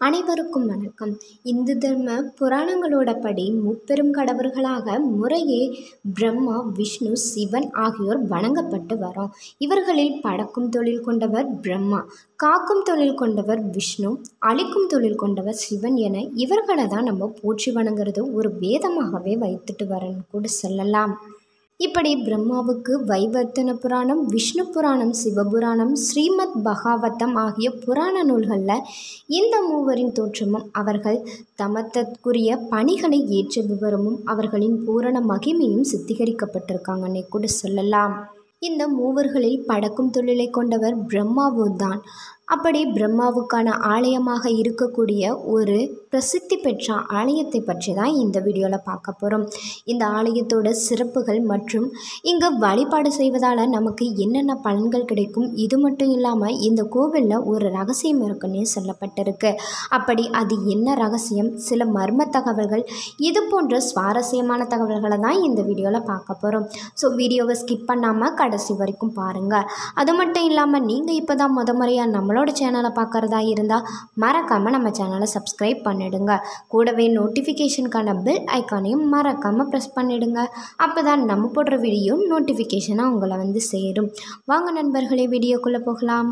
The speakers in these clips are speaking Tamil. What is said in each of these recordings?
அனைவருக்கும் வணக்கம் இந்து தர்ம புராணங்களோட படி முப்பெரும் கடவுள்களாக முறையே பிரம்மா விஷ்ணு சிவன் ஆகியோர் வணங்கப்பட்டு வரோம் இவர்களில் படக்கும் தொழில் கொண்டவர் பிரம்மா காக்கும் தொழில் கொண்டவர் விஷ்ணு அழிக்கும் தொழில் கொண்டவர் சிவன் என இவர்களை தான் நம்ம போற்றி வணங்குறது ஒரு வேதமாகவே வைத்துட்டு வரன்னு கூட சொல்லலாம் இப்படி பிரம்மாவுக்கு வைவர்த்தன புராணம் விஷ்ணு புராணம் சிவபுராணம் ஸ்ரீமத் பகாவத்தம் ஆகிய புராண நூல்களில் இந்த மூவரின் தோற்றமும் அவர்கள் தமத்தற்குரிய பணிகளை ஏற்ற விவரமும் அவர்களின் பூரண மகிமையும் சித்தீகரிக்கப்பட்டிருக்காங்கன்னே கூட சொல்லலாம் இந்த மூவர்களில் படக்கும் தொழிலை கொண்டவர் பிரம்மாவு தான் அப்படி பிரம்மாவுக்கான ஆலயமாக இருக்கக்கூடிய ஒரு பிரசித்தி பெற்ற ஆலயத்தை பற்றி தான் இந்த வீடியோவில் பார்க்க போகிறோம் இந்த ஆலயத்தோட சிறப்புகள் மற்றும் இங்கு வழிபாடு செய்வதால் நமக்கு என்னென்ன பலன்கள் கிடைக்கும் இது மட்டும் இல்லாமல் இந்த கோவிலில் ஒரு ரகசியம் இருக்குன்னே சொல்லப்பட்டிருக்கு அப்படி அது என்ன ரகசியம் சில மர்ம தகவல்கள் இது போன்ற சுவாரஸ்யமான தகவல்களை தான் இந்த வீடியோவில் பார்க்க போகிறோம் ஸோ வீடியோவை ஸ்கிப் பண்ணாமல் கடைசி வரைக்கும் பாருங்கள் அது மட்டும் இல்லாமல் நீங்கள் இப்போ தான் முத முறையாக நம்மளோட சேனலை பார்க்குறதா இருந்தால் மறக்காமல் நம்ம சேனலை சப்ஸ்கிரைப் பண்ணிடுங்க கூடவே நோட்டிஃபிகேஷனுக்கான பெல் ஐக்கானையும் மறக்காமல் ப்ரெஸ் பண்ணிடுங்க அப்போ தான் நம்ம போடுற வீடியோ நோட்டிஃபிகேஷனாக உங்களை வந்து சேரும் வாங்க நண்பர்களே வீடியோக்குள்ளே போகலாம்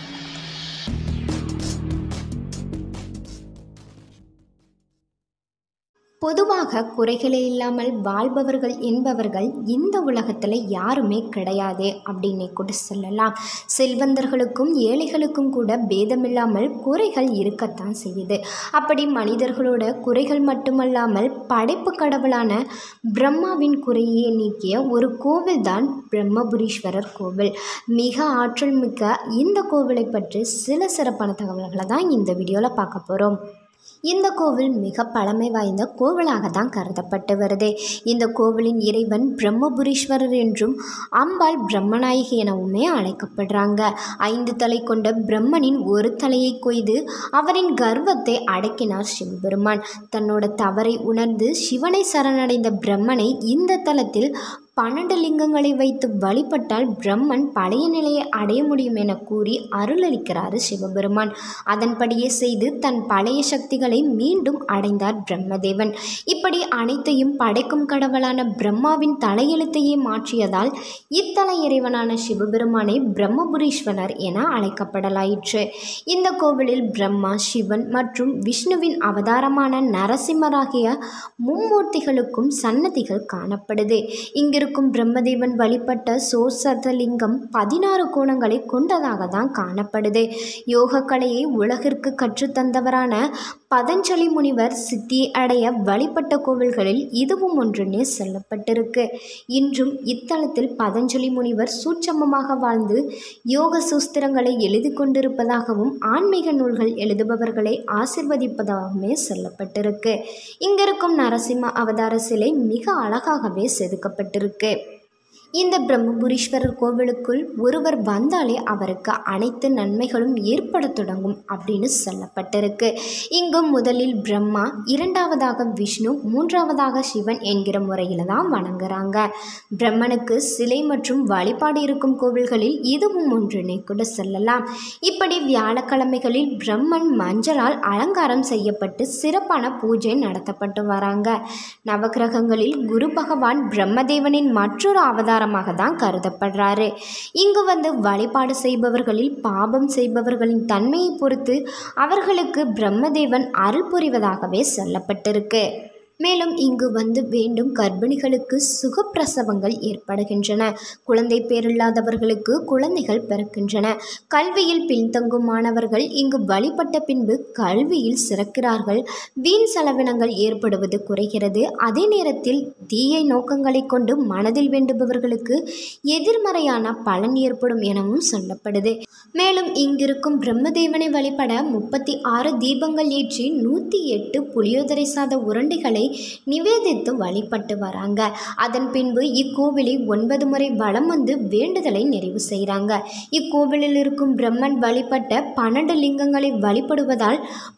பொதுவாக குறைகளே இல்லாமல் வாழ்பவர்கள் என்பவர்கள் இந்த உலகத்தில் யாருமே கிடையாது அப்படின்னு கூட சொல்லலாம் செல்வந்தர்களுக்கும் ஏழைகளுக்கும் கூட பேதமில்லாமல் குறைகள் இருக்கத்தான் செய்யுது அப்படி மனிதர்களோட குறைகள் மட்டுமல்லாமல் படைப்பு கடவுளான பிரம்மாவின் குறையை நீக்கிய ஒரு கோவில் தான் பிரம்மபுரீஸ்வரர் கோவில் மிக ஆற்றல் மிக்க இந்த கோவிலை பற்றி சில சிறப்பான தகவல்களை தான் இந்த வீடியோவில் பார்க்க போகிறோம் இந்த கோவில் மிக பழமை வாய்ந்த கோவிலாக தான் கருதப்பட்டு வருது இந்த கோவிலின் இறைவன் பிரம்மபுரீஸ்வரர் என்றும் அம்பாள் பிரம்மநாயகி எனவுமே அழைக்கப்படுறாங்க ஐந்து தலை கொண்ட பிரம்மனின் ஒரு தலையை கொய்து அவரின் கர்வத்தை அடக்கினார் சிவபெருமான் தன்னோட தவறை உணர்ந்து சிவனை சரணடைந்த பிரம்மனை இந்த தலத்தில் பன்னெண்டு லிங்கங்களை வைத்து வழிபட்டால் பிரம்மன் பழைய நிலையை அடைய முடியும் என கூறி அருளளிக்கிறாரு சிவபெருமான் அதன்படியே செய்து தன் பழைய சக்திகளை மீண்டும் அடைந்தார் பிரம்மதேவன் இப்படி அனைத்தையும் படைக்கும் கடவுளான பிரம்மாவின் தலையெழுத்தையே மாற்றியதால் இத்தலை இறைவனான சிவபெருமானை பிரம்மபுரீஸ்வரர் என அழைக்கப்படலாயிற்று இந்த கோவிலில் பிரம்மா சிவன் மற்றும் விஷ்ணுவின் அவதாரமான நரசிம்மராகிய மும்மூர்த்திகளுக்கும் சன்னதிகள் காணப்படுது இங்கிருக்கும் பிரம்மதேவன் வழிபட்ட சோசதலிங்கம் பதினாறு கோணங்களை கொண்டதாக தான் காணப்படுது யோக கலையை உலகிற்கு கற்றுத்தந்தவரான பதஞ்சலி முனிவர் சித்தியை அடைய வழிபட்ட கோவில்களில் இதுவும் ஒன்றுன்னே சொல்லப்பட்டிருக்கு இன்றும் இத்தலத்தில் பதஞ்சலி முனிவர் சூட்சமமாக வாழ்ந்து யோக சூஸ்திரங்களை எழுதி கொண்டிருப்பதாகவும் ஆன்மீக நூல்கள் எழுதுபவர்களை ஆசிர்வதிப்பதாகவுமே சொல்லப்பட்டிருக்கு இங்கிருக்கும் நரசிம்ம அவதார சிலை மிக அழகாகவே செதுக்கப்பட்டிருக்கு இந்த பிரம்மபுரீஸ்வரர் கோவிலுக்குள் ஒருவர் வந்தாலே அவருக்கு அனைத்து நன்மைகளும் ஏற்பட தொடங்கும் அப்படின்னு சொல்லப்பட்டிருக்கு இங்கு முதலில் பிரம்மா இரண்டாவதாக விஷ்ணு மூன்றாவதாக சிவன் என்கிற முறையில் தான் வணங்குறாங்க பிரம்மனுக்கு சிலை மற்றும் வழிபாடு இருக்கும் கோவில்களில் இதுவும் ஒன்றுனே கூட சொல்லலாம் இப்படி வியாழக்கிழமைகளில் பிரம்மன் மஞ்சளால் அலங்காரம் செய்யப்பட்டு சிறப்பான பூஜை நடத்தப்பட்டு வராங்க நவகிரகங்களில் குரு பகவான் பிரம்மதேவனின் மற்றொரு அவதாரம் அவதாரமாக தான் கருதப்படுறாரு இங்கு வந்து வழிபாடு செய்பவர்களில் பாபம் செய்பவர்களின் தன்மையை பொறுத்து அவர்களுக்கு பிரம்மதேவன் அருள் புரிவதாகவே சொல்லப்பட்டிருக்கு மேலும் இங்கு வந்து வேண்டும் கர்ப்பிணிகளுக்கு சுகப்பிரசவங்கள் ஏற்படுகின்றன குழந்தை பேரில்லாதவர்களுக்கு குழந்தைகள் பிறக்கின்றன கல்வியில் பின்தங்கும் மாணவர்கள் இங்கு வழிபட்ட பின்பு கல்வியில் சிறக்கிறார்கள் வீண் செலவினங்கள் ஏற்படுவது குறைகிறது அதே நேரத்தில் தீய நோக்கங்களை கொண்டு மனதில் வேண்டுபவர்களுக்கு எதிர்மறையான பலன் ஏற்படும் எனவும் சொல்லப்படுது மேலும் இங்கிருக்கும் பிரம்மதேவனை வழிபட முப்பத்தி ஆறு தீபங்கள் ஏற்றி நூற்றி எட்டு புளியோதரை சாத உருண்டைகளை நிவேதித்து வழிபட்டு வராங்க அதன் பின்பு இக்கோவிலை ஒன்பது முறை வலம் வந்து வேண்டுதலை நிறைவு செய்கிறாங்க இக்கோவிலில் இருக்கும் பிரம்மன் வழிபட்ட பன்னெண்டு லிங்கங்களை வழிபடுவதால்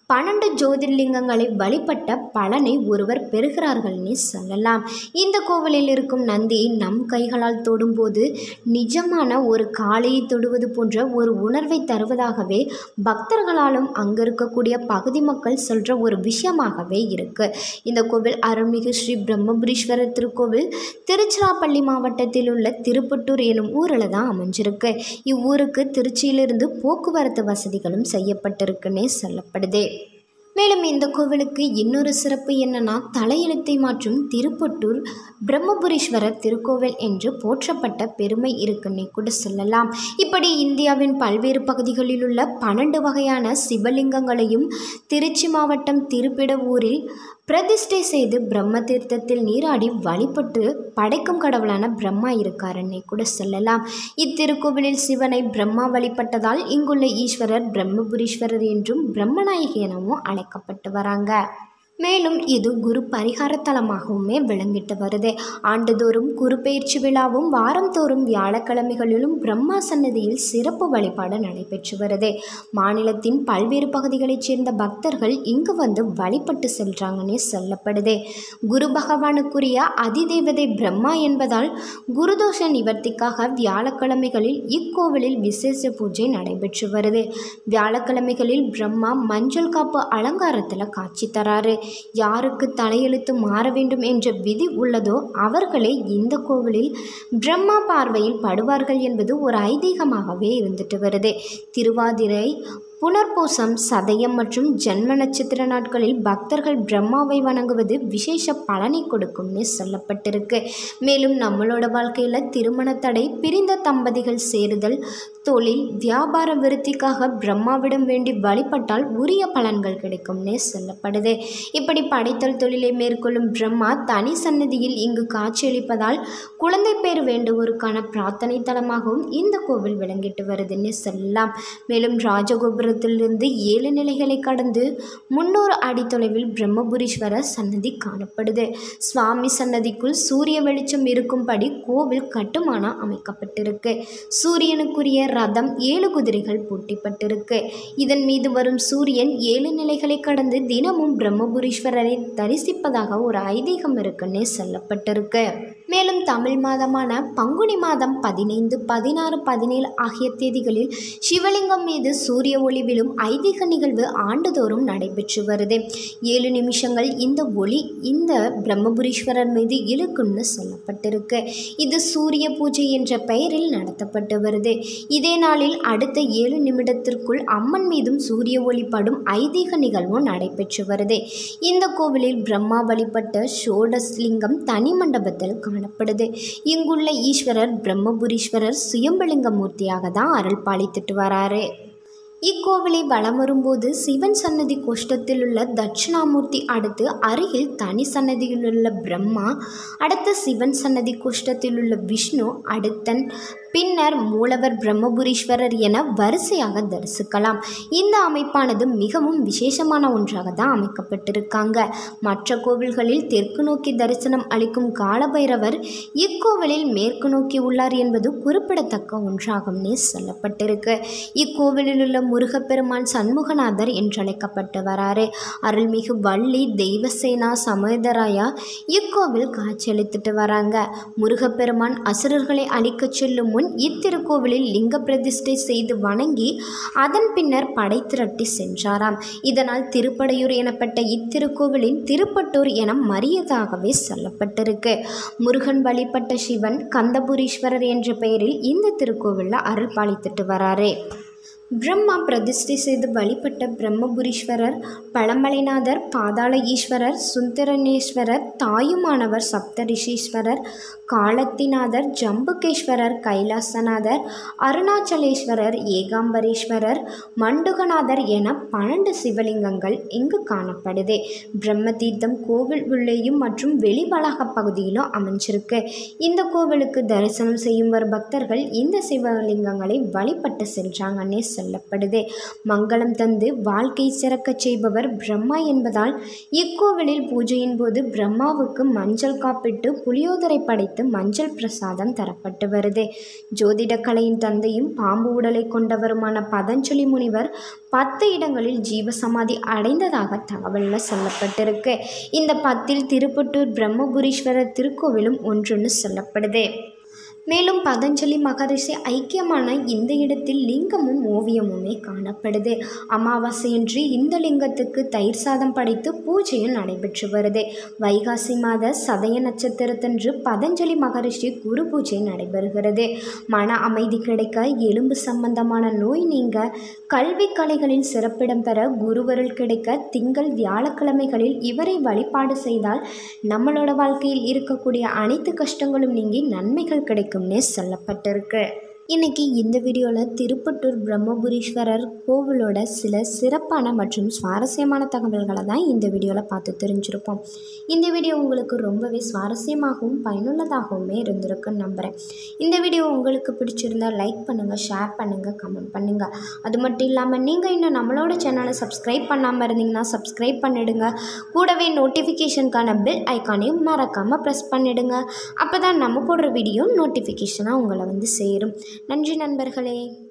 பன்னெண்டு ஜோதிர்லிங்கங்களை வழிபட்ட பலனை ஒருவர் பெறுகிறார்கள்னே சொல்லலாம் இந்த கோவிலில் இருக்கும் நந்தியை நம் கைகளால் தொடும்போது நிஜமான ஒரு காளையை தொடுவது போன்ற ஒரு உணர்வை தருவதாகவே பக்தர்களாலும் அங்கே இருக்கக்கூடிய பகுதி மக்கள் சொல்கிற ஒரு விஷயமாகவே இருக்கு இந்த கோவில் அருள்மிகு ஸ்ரீ பிரம்மபுரீஸ்வரர் திருக்கோவில் திருச்சிராப்பள்ளி மாவட்டத்தில் உள்ள திருப்பட்டூர் எனும் ஊரில் தான் அமைஞ்சிருக்கு இவ்வூருக்கு திருச்சியிலிருந்து போக்குவரத்து வசதிகளும் செய்யப்பட்டிருக்குன்னே சொல்லப்படுது மேலும் இந்த கோவிலுக்கு இன்னொரு சிறப்பு என்னன்னா தலையெழுத்தை மாற்றும் திருப்பட்டூர் பிரம்மபுரீஸ்வரர் திருக்கோவில் என்று போற்றப்பட்ட பெருமை இருக்குன்னே கூட சொல்லலாம் இப்படி இந்தியாவின் பல்வேறு பகுதிகளில் உள்ள பன்னெண்டு வகையான சிவலிங்கங்களையும் திருச்சி மாவட்டம் திருப்பிடவூரில் பிரதிஷ்டை செய்து பிரம்ம தீர்த்தத்தில் நீராடி வழிபட்டு படைக்கும் கடவுளான பிரம்மா இருக்காருன்னே கூட சொல்லலாம் இத்திருக்கோவிலில் சிவனை பிரம்மா வழிபட்டதால் இங்குள்ள ஈஸ்வரர் பிரம்மபுரீஸ்வரர் என்றும் பிரம்மநாயகி எனவும் அழைக்கப்பட்டு வராங்க மேலும் இது குரு பரிகார தலமாகவுமே விளங்கிட்டு வருது ஆண்டுதோறும் குரு பயிற்சி விழாவும் வாரந்தோறும் வியாழக்கிழமைகளிலும் பிரம்மா சன்னதியில் சிறப்பு வழிபாடு நடைபெற்று வருது மாநிலத்தின் பல்வேறு பகுதிகளைச் சேர்ந்த பக்தர்கள் இங்கு வந்து வழிபட்டு செல்றாங்கன்னே சொல்லப்படுது குரு பகவானுக்குரிய அதிதேவதை பிரம்மா என்பதால் குருதோஷ நிவர்த்திக்காக வியாழக்கிழமைகளில் இக்கோவிலில் விசேஷ பூஜை நடைபெற்று வருது வியாழக்கிழமைகளில் பிரம்மா மஞ்சள் காப்பு அலங்காரத்தில் காட்சி தராரு யாருக்கு தலையெழுத்து மாற வேண்டும் என்ற விதி உள்ளதோ அவர்களே இந்த கோவிலில் பிரம்மா பார்வையில் படுவார்கள் என்பது ஒரு ஐதீகமாகவே இருந்துட்டு வருது திருவாதிரை புனர்பூசம் சதயம் மற்றும் ஜென்ம நட்சத்திர நாட்களில் பக்தர்கள் பிரம்மாவை வணங்குவது விசேஷ பலனை கொடுக்கும்னு சொல்லப்பட்டிருக்கு மேலும் நம்மளோட வாழ்க்கையில் திருமண தடை பிரிந்த தம்பதிகள் சேருதல் தொழில் வியாபார விருத்திக்காக பிரம்மாவிடம் வேண்டி வழிபட்டால் உரிய பலன்கள் கிடைக்கும்னு சொல்லப்படுது இப்படி படைத்தல் தொழிலை மேற்கொள்ளும் பிரம்மா தனி சன்னதியில் இங்கு காட்சியளிப்பதால் குழந்தை பேர் வேண்டுவோருக்கான பிரார்த்தனை தலமாகவும் இந்த கோவில் விளங்கிட்டு வருதுன்னு சொல்லலாம் மேலும் ராஜகோபுரத்திலிருந்து ஏழு நிலைகளை கடந்து முன்னூறு அடி தொலைவில் பிரம்மபுரீஸ்வரர் சன்னதி காணப்படுது சுவாமி சன்னதிக்குள் சூரிய வெளிச்சம் இருக்கும்படி கோவில் கட்டுமானம் அமைக்கப்பட்டிருக்கு சூரியனுக்குரிய ரதம் ஏழு குதிரைகள் பூட்டிப்பட்டிருக்கு இதன் மீது வரும் சூரியன் ஏழு நிலைகளை கடந்து தினமும் பிரம்மபுரீஸ்வரரை தரிசிப்பதாக ஒரு ஐதீகம் இருக்குன்னே சொல்லப்பட்டிருக்கு மேலும் தமிழ் மாதமான பங்குனி மாதம் பதினைந்து பதினாறு பதினேழு ஆகிய தேதிகளில் சிவலிங்கம் மீது சூரிய ஒளி விழும் ஐதீக நிகழ்வு ஆண்டுதோறும் நடைபெற்று வருது ஏழு நிமிஷங்கள் இந்த ஒளி இந்த பிரம்மபுரீஸ்வரர் மீது இழுக்கும்னு சொல்லப்பட்டிருக்கு இது சூரிய பூஜை என்ற பெயரில் நடத்தப்பட்டு வருது இதே நாளில் அடுத்த ஏழு நிமிடத்திற்குள் அம்மன் மீதும் சூரிய ஒளிப்படும் ஐதீக நிகழ்வும் நடைபெற்று வருது இந்த கோவிலில் பிரம்மா வழிபட்ட ஷோடஸ்லிங்கம் தனி மண்டபத்தில் காணப்படுது இங்குள்ள ஈஸ்வரர் பிரம்மபுரீஸ்வரர் சுயம்பலிங்க மூர்த்தியாக தான் அருள் பாலித்துட்டு வராரு இக்கோவிலை வலம் வரும்போது சிவன் சன்னதி கோஷ்டத்தில் உள்ள தட்சிணாமூர்த்தி அடுத்து அருகில் தனி சன்னதியில் உள்ள பிரம்மா அடுத்து சிவன் சன்னதி கோஷ்டத்தில் உள்ள விஷ்ணு அடுத்தன் பின்னர் மூலவர் பிரம்மபுரீஸ்வரர் என வரிசையாக தரிசிக்கலாம் இந்த அமைப்பானது மிகவும் விசேஷமான ஒன்றாக தான் அமைக்கப்பட்டிருக்காங்க மற்ற கோவில்களில் தெற்கு நோக்கி தரிசனம் அளிக்கும் காலபைரவர் இக்கோவிலில் மேற்கு நோக்கி உள்ளார் என்பது குறிப்பிடத்தக்க ஒன்றாகும்னே சொல்லப்பட்டிருக்கு இக்கோவிலில் உள்ள முருகப்பெருமான் சண்முகநாதர் என்றழைக்கப்பட்டு வராரு அருள்மிகு வள்ளி தெய்வசேனா சமேதராயா இக்கோவில் காட்சியளித்துட்டு வராங்க முருகப்பெருமான் அசுரர்களை அழிக்கச் செல்லும் முன் இத்திருக்கோவிலில் லிங்க பிரதிஷ்டை செய்து வணங்கி அதன் பின்னர் படை திரட்டி சென்றாராம் இதனால் திருப்படையூர் எனப்பட்ட இத்திருக்கோவிலின் திருப்பட்டூர் என மரியதாகவே சொல்லப்பட்டிருக்கு முருகன் வழிபட்ட சிவன் கந்தபுரீஸ்வரர் என்ற பெயரில் இந்த திருக்கோவிலில் அருள் பாலித்துட்டு வராரு பிரம்மா பிரதிஷ்டை செய்து வழிபட்ட பிரம்மபுரீஸ்வரர் பழமலைநாதர் பாதாள ஈஸ்வரர் சுந்தரனேஸ்வரர் தாயுமானவர் சப்தரிஷீஸ்வரர் காலத்திநாதர் ஜம்புகேஸ்வரர் கைலாசநாதர் அருணாச்சலேஸ்வரர் ஏகாம்பரேஸ்வரர் மண்டுகநாதர் என பன்னெண்டு சிவலிங்கங்கள் இங்கு காணப்படுது பிரம்ம தீர்த்தம் கோவில் உள்ளேயும் மற்றும் வெளி வளாக பகுதியிலும் அமைஞ்சிருக்கு இந்த கோவிலுக்கு தரிசனம் செய்யும் வரும் பக்தர்கள் இந்த சிவலிங்கங்களை வழிபட்டு சென்றாங்கன்னே சொல்லப்படுது மங்களம் தந்து வாழ்க்கை சிறக்கச் செய்பவர் பிரம்மா என்பதால் இக்கோவிலில் பூஜையின் போது பிரம்மாவுக்கு மஞ்சள் காப்பிட்டு புளியோதரை படைத்து மஞ்சள் பிரசாதம் தரப்பட்டு வருது ஜோதிட கலையின் தந்தையும் பாம்பு உடலை கொண்டவருமான பதஞ்சலி முனிவர் பத்து இடங்களில் ஜீவசமாதி அடைந்ததாக தகவலில் சொல்லப்பட்டிருக்கு இந்த பத்தில் திருப்பட்டூர் பிரம்மபுரீஸ்வரர் திருக்கோவிலும் ஒன்றுன்னு சொல்லப்படுது மேலும் பதஞ்சலி மகரிஷி ஐக்கியமான இந்த இடத்தில் லிங்கமும் ஓவியமுமே காணப்படுது அமாவாசையன்று இந்த லிங்கத்துக்கு தயிர் சாதம் படைத்து பூஜையும் நடைபெற்று வருது வைகாசி மாத சதய நட்சத்திரத்தன்று பதஞ்சலி மகரிஷி குரு பூஜை நடைபெறுகிறது மன அமைதி கிடைக்க எலும்பு சம்பந்தமான நோய் நீங்க கல்வி கலைகளில் சிறப்பிடம் பெற குருவருள் கிடைக்க திங்கள் வியாழக்கிழமைகளில் இவரை வழிபாடு செய்தால் நம்மளோட வாழ்க்கையில் இருக்கக்கூடிய அனைத்து கஷ்டங்களும் நீங்கி நன்மைகள் கிடைக்கும்னே சொல்லப்பட்டிருக்கு இன்னைக்கு இந்த வீடியோவில் திருப்பட்டூர் பிரம்மபுரீஸ்வரர் கோவிலோட சில சிறப்பான மற்றும் சுவாரஸ்யமான தகவல்களை தான் இந்த வீடியோவில் பார்த்து தெரிஞ்சிருப்போம் இந்த வீடியோ உங்களுக்கு ரொம்பவே சுவாரஸ்யமாகவும் பயனுள்ளதாகவுமே இருந்திருக்குன்னு நம்புகிறேன் இந்த வீடியோ உங்களுக்கு பிடிச்சிருந்தா லைக் பண்ணுங்கள் ஷேர் பண்ணுங்கள் கமெண்ட் பண்ணுங்கள் அது மட்டும் இல்லாமல் நீங்கள் இன்னும் நம்மளோட சேனலை சப்ஸ்கிரைப் பண்ணாமல் இருந்தீங்கன்னா சப்ஸ்கிரைப் பண்ணிடுங்க கூடவே நோட்டிஃபிகேஷனுக்கான பெல் ஐக்கானையும் மறக்காமல் ப்ரெஸ் பண்ணிடுங்க அப்போ தான் நம்ம போடுற வீடியோ நோட்டிஃபிகேஷனாக உங்களை வந்து சேரும் நன்றி நண்பர்களே